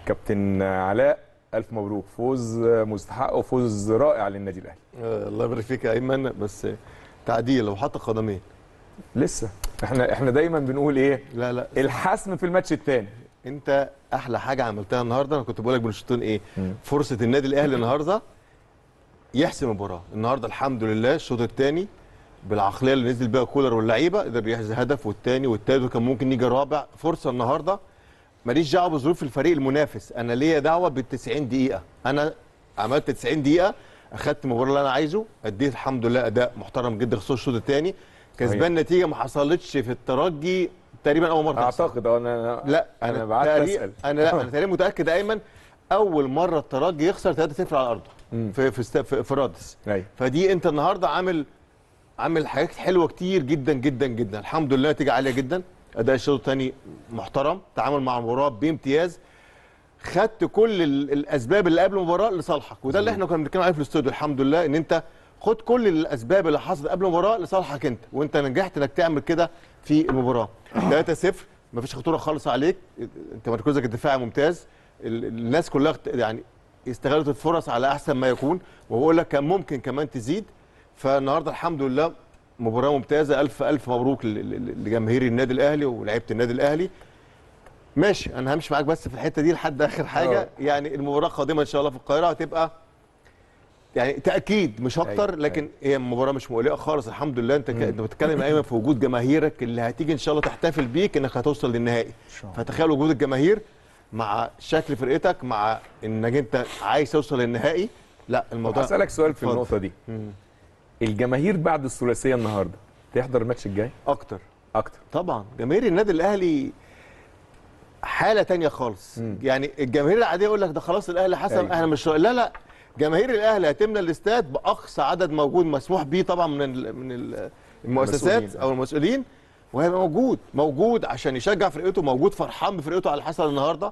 كابتن علاء الف مبروك فوز مستحق وفوز رائع للنادي الاهلي آه، الله يبارك فيك يا ايمن بس تعديل وحط قدمين لسه احنا احنا دايما بنقول ايه لا لا الحسم في الماتش الثاني انت احلى حاجه عملتها النهارده انا كنت بقول لك بين الشوطين ايه مم. فرصه النادي الاهلي النهارده يحسم المباراه النهارده الحمد لله الشوط الثاني بالعقليه اللي نزل بيها كولر واللعيبه قدر يحرز هدف والثاني والثالث وكان ممكن يجي رابع فرصه النهارده ماليش دعوه بظروف الفريق المنافس انا ليا دعوه بال 90 دقيقه انا عملت 90 دقيقه اخدت المباراه اللي انا عايزه اديت الحمد لله اداء محترم جدا خصوصا الشوط الثاني كسبان نتيجه ما حصلتش في الترجي تقريبا اول مره تحصل. اعتقد اه انا لا انا انا بعت تقريبا اسال انا لا انا تقريبا متاكد ايمن اول مره الترجي يخسر 3-0 على ارضه مم. في في است- في, في رادس ايوه فدي انت النهارده عامل عامل حاجات حلوه كتير جدا جدا جدا الحمد لله نتيجه عاليه جدا اداء الشوط الثاني محترم تعامل مع المباراه بامتياز خدت كل ال- الاسباب اللي قبل المباراه لصالحك وده اللي احنا كنا بنتكلم عليه في الاستوديو الحمد لله ان انت خد كل الاسباب اللي حصلت قبل المباراه لصالحك انت وانت نجحت انك تعمل كده في المباراه 3-0 مفيش خطوره خالص عليك انت مركزك الدفاعي ممتاز ال- الناس كلها اخت- يعني استغلت الفرص على احسن ما يكون وبقول لك كان ممكن كمان تزيد فالنهارده الحمد لله مباراه ممتازه الف الف مبروك ل- ل- لجماهير النادي الاهلي ولاعيبه النادي الاهلي ماشي انا همشي معاك بس في الحته دي لحد اخر حاجه آه. يعني المباراه القادمه ان شاء الله في القاهره هتبقى يعني تاكيد مش اكتر أيوة، لكن هي مباراه مش مقلقه خالص الحمد لله انت ك- انت بتتكلم ايمن في وجود جماهيرك اللي هتيجي ان شاء الله تحتفل بيك انك هتوصل للنهائي فتخيل وجود الجماهير مع شكل فرقتك مع انك انت عايز توصل للنهائي لا الموضوع هسألك سؤال في اتفضل. النقطة دي مم. الجماهير بعد الثلاثية النهاردة تحضر الماتش الجاي اكتر أكتر طبعا جماهير النادي الاهلي حاله تانية خالص مم. يعني الجماهير العاديه يقول لك ده خلاص الاهلي حسم أيوة. احنا مش لا لا جماهير الاهلي هتملى الاستاد باقصى عدد موجود مسموح بيه طبعا من ال من ال المؤسسات المسؤولين. او المسؤولين وهيبقى موجود موجود عشان يشجع فرقته موجود فرحان بفرقته على اللي حصل النهارده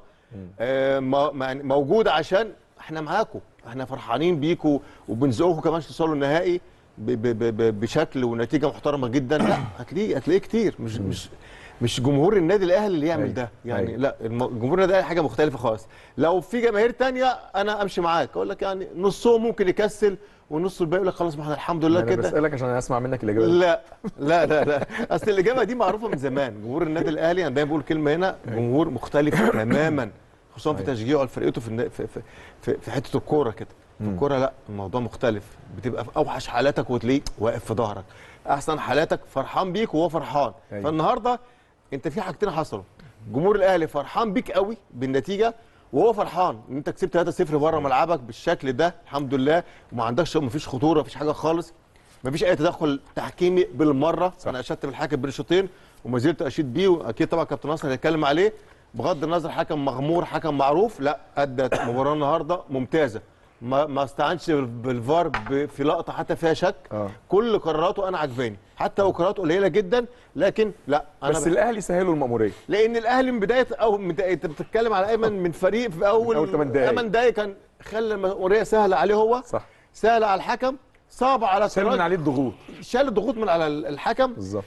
آه مو- يعني موجود عشان احنا معاكم احنا فرحانين بيكم وبنزقكم كمان عشان توصلوا النهائي ب- ب- ب- ب- بشكل ونتيجه محترمه جدا لا هتلاقيه هتلاقيه كتير مش مش مش جمهور النادي الاهلي اللي يعمل أيوة. ده يعني أيوة. لا الم- جمهور النادي الاهلي حاجه مختلفه خالص لو في جماهير تانية انا امشي معاك اقول لك يعني نصهم ممكن يكسل ونص الباقي يقول لك خلاص ما احنا الحمد لله أنا كده بسألك عشان أسمع منك الإجابة دي. لا لا لا لا اصل الاجابه دي معروفه من زمان جمهور النادي الاهلي انا دايما بقول كلمه هنا جمهور مختلف تماما خصوصا في أيوة. تشجيعه لفرقته في النا- في في, في, في حته الكوره كده في مم. الكوره لا الموضوع مختلف بتبقى في اوحش حالاتك وتلاقيه واقف في ظهرك احسن حالاتك فرحان بيك وهو فرحان أيوة. فالنهارده انت في حاجتين حصلوا جمهور الاهلي فرحان بيك قوي بالنتيجه وهو فرحان ان انت كسبت 3-0 بره ملعبك بالشكل ده الحمد لله وما عندكش ما فيش خطوره ما فيش حاجه خالص ما فيش اي تدخل تحكيمي بالمره صح. انا اشدت بالحكم بين الشوطين وما زلت اشيد بيه واكيد طبعا كابتن ناصر هيتكلم عليه بغض النظر حكم مغمور حكم معروف لا ادى مباراه النهارده ممتازه ما ما استعنش بالفار ب- في لقطه حتى فيها شك آه. كل قراراته انا عجباني حتى لو قراراته قليله جدا لكن لا انا بس بح- الأهلي سهلوا المأمورية لان الاهلي من بدايه او من بداية انت بتتكلم على ايمن من فريق في اول أول تمن دقايق. 8 دقايق كان خلى المأموريه سهله عليه هو صح سهله على الحكم صعبه على شال من الترجي عليه الضغوط شال الضغوط من على الحكم بالظبط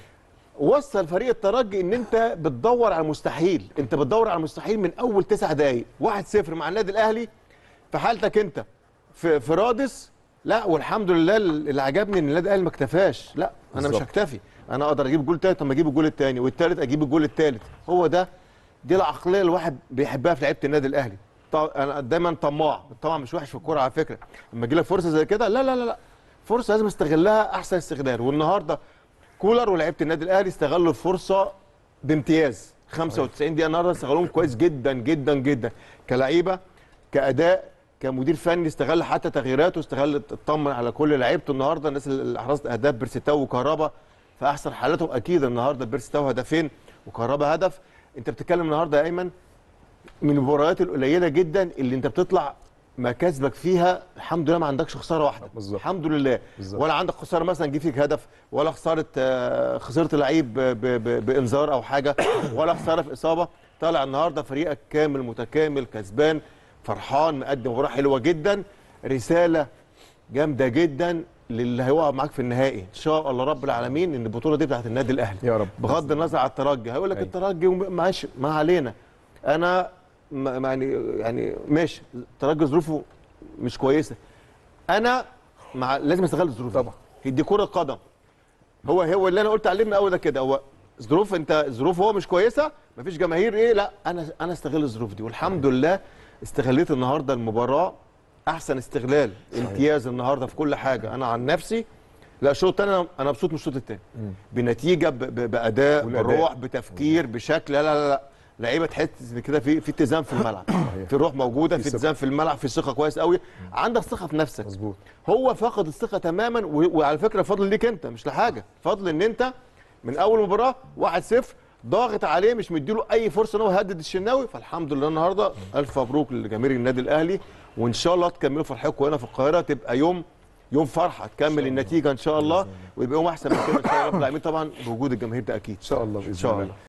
وصل فريق الترجي ان انت بتدور على المستحيل انت بتدور على المستحيل من اول تسع دقايق 1-0 مع النادي الاهلي في حالتك انت في في رادس لا والحمد لله اللي عجبني ان النادي الاهلي ما اكتفاش لا انا مش بالظبط. هكتفي انا اقدر اجيب جول تالت اما اجيب الجول الثاني والثالث اجيب الجول الثالث هو ده دي العقليه اللي الواحد بيحبها في لعيبه النادي الاهلي ط- انا دايما طماع الطمع مش وحش في الكوره على فكره لما يجي لك فرصه زي كده لا لا لا لا فرصه لازم استغلها احسن استغلال والنهارده كولر ولاعيبه النادي الاهلي استغلوا الفرصه بامتياز 95 دقيقه النهارده استغلوهم كويس جدا جدا جدا كلعيبه كاداء كمدير فني استغل حتى تغييراته استغل اطمن على كل لعيبته النهارده الناس اللي احرزت اهداف بيرسيتاو وكهربا في احسن حالاتهم اكيد النهارده بيرسيتاو هدفين وكهربا هدف انت بتتكلم النهارده يا ايمن من المباريات القليله جدا اللي انت بتطلع مكاسبك فيها الحمد لله ما عندكش خساره واحده بالظبط. الحمد لله بالظبط. ولا عندك خساره مثلا جه فيك هدف ولا خساره آه، خسرت لعيب ب- ب- ب- بانذار او حاجه ولا خساره في اصابه طالع النهارده فريقك كامل متكامل كسبان فرحان مقدم مباراه حلوه جدا رساله جامده جدا للي هيقع معاك في النهائي ان شاء الله رب العالمين ان البطوله دي بتاعت النادي الاهلي يا رب بغض النظر على الترجي هيقول لك أيوة. الترجي معلش ما علينا انا ما ما يعني يعني ماشي الترجي ظروفه مش كويسه انا مع لازم استغل الظروف طبعا. هي دي كره قدم هو هو اللي انا قلت عليه من اول ده كده هو ظروف انت ظروف هو مش كويسه مفيش جماهير ايه لا انا انا استغل الظروف دي والحمد لله استغليت النهارده المباراه احسن استغلال امتياز النهارده في كل حاجه انا عن نفسي لا الشوط الثاني أنا- انا مبسوط من الشوط الثاني بنتيجه ب- ب- باداء والأداء. بروح بتفكير بشكل لا لا لا لعيبه تحس إن كده في في اتزان في الملعب في روح موجوده في في ثقة. اتزان في الملعب في ثقه كويس قوي عندك ثقه في نفسك مظبوط هو فقد الثقه تماما و... وعلى فكره فضل ليك انت مش لحاجه فضل ان انت من اول مباراه 1-0 ضاغط عليه مش مديله اي فرصه ان هو يهدد الشناوي فالحمد لله النهارده الف مبروك لجماهير النادي الاهلي وان شاء الله تكملوا فرحتكم هنا في القاهره تبقى يوم يوم فرحه تكمل النتيجه ان شاء الله ويبقى يوم احسن من كده ان شاء الله رب العالمين طبعا بوجود الجماهير ده اكيد ان شاء الله باذن إن شاء الله الله.